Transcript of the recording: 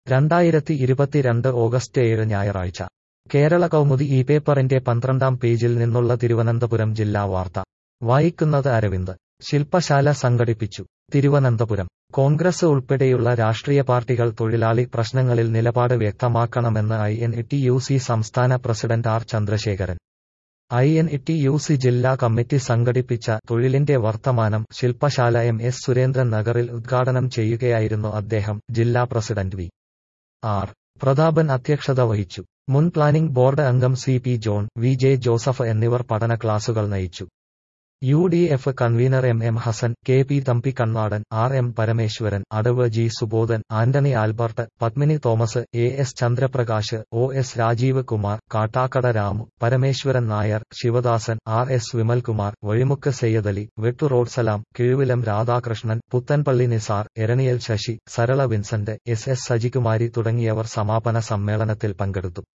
രണ്ടായിരത്തി ഇരുപത്തിരണ്ട് ഓഗസ്റ്റ് ഏഴ് ഞായറാഴ്ച കേരള കൗമുദി ഈ പേപ്പറിന്റെ പന്ത്രണ്ടാം പേജിൽ നിന്നുള്ള തിരുവനന്തപുരം ജില്ലാ വാർത്ത വായിക്കുന്നത് അരവിന്ദ് ശില്പശാല സംഘടിപ്പിച്ചു തിരുവനന്തപുരം കോൺഗ്രസ് ഉൾപ്പെടെയുള്ള രാഷ്ട്രീയ പാർട്ടികൾ തൊഴിലാളി പ്രശ്നങ്ങളിൽ നിലപാട് വ്യക്തമാക്കണമെന്ന് I N T U C സംസ്ഥാന president R Chandrasekharan I N T U C ജില്ലാ കമ്മിറ്റി സംഘടിപ്പിച്ച തൊഴിലിന്റെ വർത്തമാനം ശില്പശാല എം എസ് സുരേന്ദ്രൻ നഗറിൽ ഉദ്ഘാടനം ചെയ്യുകയായിരുന്നു അദ്ദേഹം ജില്ലാ പ്രസിഡന്റ് വി ആർ പ്രതാപൻ അധ്യക്ഷത വഹിച്ചു മുൻ പ്ലാനിംഗ് ബോർഡ് അംഗം C P John V J Joseph എന്നിവർ പഠന ക്ലാസുകൾ നയിച്ചു U D F convener M M Hassan K P Thampi Kannadan R M Parameswaran Adavu G Subodhan Antony Albert Padmini Thomas A S Chandraprakash O S Rajeev Kumar Kattakada Ramu Parameswaran Nair Sivadasan R S Vimalkumar Vazhimukku Sayyadali Vettu road Salam Kizhuvilam Radhakrishnan Puthenpally Nisar Eraniyal Sasi Sarala Vincent S S Sajikumari തുടങ്ങിയവർ സമാപന സമ്മേളനത്തിൽ പങ്കെടുത്തു